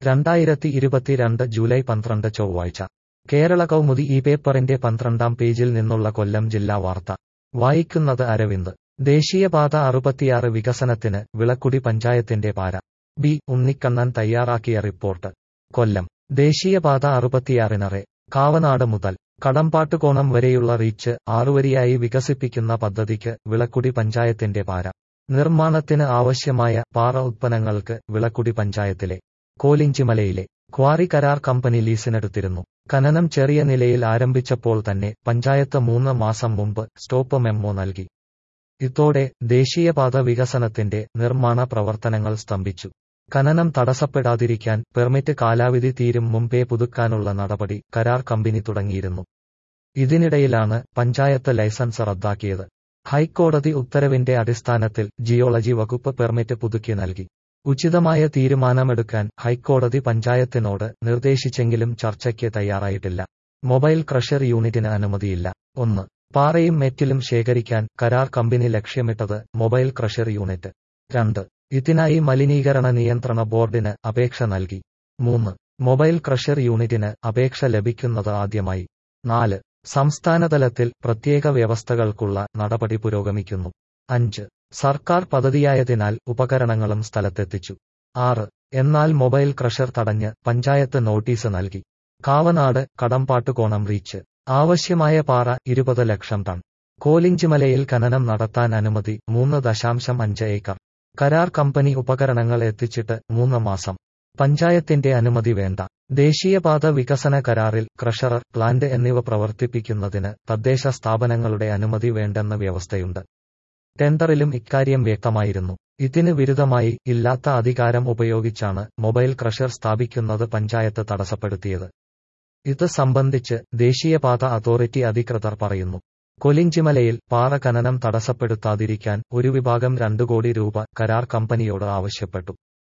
രണ്ടായിരത്തി ഇരുപത്തിരണ്ട് ജൂലൈ പന്ത്രണ്ട് ചൊവ്വാഴ്ച കേരള കൗമുദി ഈ പേപ്പറിന്റെ പന്ത്രണ്ടാം പേജിൽ നിന്നുള്ള കൊല്ലം ജില്ലാ വാർത്ത വായിക്കുന്നത് അരവിന്ദ് ദേശീയപാത അറുപത്തിയാറ് വികസനത്തിന് വിളക്കുടി പഞ്ചായത്തിന്റെ പാര ബി ഉണ്ണിക്കണ്ണൻ തയ്യാറാക്കിയ റിപ്പോർട്ട് കൊല്ലം ദേശീയപാത അറുപത്തിയാറിനറെ കാവനാട് മുതൽ കടമ്പാട്ടുകോണം വരെയുള്ള റീച്ച് ആറുവരിയായി വികസിപ്പിക്കുന്ന പദ്ധതിക്ക് വിളക്കുടി പഞ്ചായത്തിന്റെ പാര നിർമ്മാണത്തിന് ആവശ്യമായ പാറ ഉത്പന്നങ്ങൾക്ക് വിളക്കുടി പഞ്ചായത്തിലെ കോലിഞ്ചിമലയിലെ ക്വാറി കരാർ കമ്പനി ലീസിനെടുത്തിരുന്നു ഖനനം ചെറിയ നിലയിൽ ആരംഭിച്ചപ്പോൾ തന്നെ പഞ്ചായത്ത് മൂന്ന് മാസം മുമ്പ് സ്റ്റോപ്പ് മെമ്മോ നൽകി ഇതോടെ ദേശീയപാത വികസനത്തിന്റെ നിർമ്മാണ പ്രവർത്തനങ്ങൾ സ്തംഭിച്ചു ഖനനം തടസ്സപ്പെടാതിരിക്കാൻ പെർമിറ്റ് കാലാവധി തീരും മുമ്പേ പുതുക്കാനുള്ള നടപടി കരാർ കമ്പനി തുടങ്ങിയിരുന്നു ഇതിനിടയിലാണ് പഞ്ചായത്ത് ലൈസൻസ് റദ്ദാക്കിയത് ഹൈക്കോടതി ഉത്തരവിന്റെ അടിസ്ഥാനത്തിൽ ജിയോളജി വകുപ്പ് പെർമിറ്റ് പുതുക്കി നൽകി ഉചിതമായ തീരുമാനമെടുക്കാൻ ഹൈക്കോടതി പഞ്ചായത്തിനോട് നിർദ്ദേശിച്ചെങ്കിലും ചർച്ചയ്ക്ക് തയ്യാറായിട്ടില്ല മൊബൈൽ ക്രഷർ യൂണിറ്റിന് അനുമതിയില്ല ഒന്ന് പാറയും മെറ്റിലും ശേഖരിക്കാൻ കരാർ കമ്പനി ലക്ഷ്യമിട്ടത് മൊബൈൽ ക്രഷർ യൂണിറ്റ് രണ്ട് ഇതിനായി മലിനീകരണ നിയന്ത്രണ ബോർഡിന് അപേക്ഷ നൽകി മൂന്ന് മൊബൈൽ ക്രഷർ യൂണിറ്റിന് അപേക്ഷ ലഭിക്കുന്നത് ആദ്യമായി നാല് സംസ്ഥാനതലത്തിൽ പ്രത്യേക വ്യവസ്ഥകൾക്കുള്ള നടപടി പുരോഗമിക്കുന്നു അഞ്ച് സർക്കാർ പദ്ധതിയായതിനാൽ ഉപകരണങ്ങളും സ്ഥലത്തെത്തിച്ചു ആറ് എന്നാൽ മൊബൈൽ ക്രഷർ തടഞ്ഞ് പഞ്ചായത്ത് നോട്ടീസ് നൽകി കാവനാട് കടമ്പാട്ടുകോണം റീച്ച് ആവശ്യമായ പാറ ഇരുപത് ലക്ഷം ടൺ കോലിഞ്ചിമലയിൽ ഖനനം നടത്താൻ അനുമതി മൂന്ന് ദശാംശം അഞ്ച് ഏക്കർ കരാർ കമ്പനി ഉപകരണങ്ങൾ എത്തിച്ചിട്ട് മൂന്ന് മാസം പഞ്ചായത്തിന്റെ അനുമതി വേണ്ട ദേശീയപാത വികസന കരാറിൽ ക്രഷറർ പ്ലാന്റ് എന്നിവ പ്രവർത്തിപ്പിക്കുന്നതിന് തദ്ദേശ സ്ഥാപനങ്ങളുടെ അനുമതി വേണ്ടെന്ന വ്യവസ്ഥയുണ്ട് ടെൻഡറിലും ഇക്കാര്യം വ്യക്തമായിരുന്നു ഇതിന് വിരുദ്ധമായി ഇല്ലാത്ത അധികാരം ഉപയോഗിച്ചാണ് മൊബൈൽ ക്രഷർ സ്ഥാപിക്കുന്നത് പഞ്ചായത്ത് തടസ്സപ്പെടുത്തിയത് ഇത് സംബന്ധിച്ച് ദേശീയപാത അതോറിറ്റി അധികൃതർ പറയുന്നു കൊലിഞ്ചിമലയിൽ പാറ ഖനനം തടസ്സപ്പെടുത്താതിരിക്കാൻ ഒരു വിഭാഗം രണ്ടു കോടി രൂപ കരാർ കമ്പനിയോട് ആവശ്യപ്പെട്ടു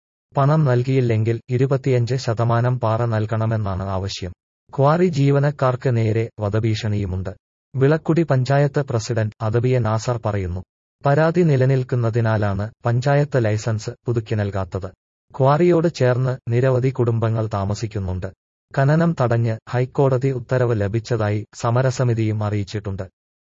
പണം നൽകിയില്ലെങ്കിൽ ഇരുപത്തിയഞ്ച് ശതമാനം പാറ നൽകണമെന്നാണ് ആവശ്യം ക്വാറി ജീവനക്കാർക്ക് നേരെ വധഭീഷണിയുമുണ്ട് വിളക്കുടി പഞ്ചായത്ത് പ്രസിഡന്റ് അദബിയ നാസർ പറയുന്നു പരാതി നിലനിൽക്കുന്നതിനാലാണ് പഞ്ചായത്ത് ലൈസൻസ് പുതുക്കി നൽകാത്തത് ക്വാറിയോട് ചേർന്ന് നിരവധി കുടുംബങ്ങൾ താമസിക്കുന്നുണ്ട് ഖനനം തടഞ്ഞ് ഹൈക്കോടതി ഉത്തരവ് ലഭിച്ചതായി സമരസമിതിയും അറിയിച്ചിട്ടുണ്ട്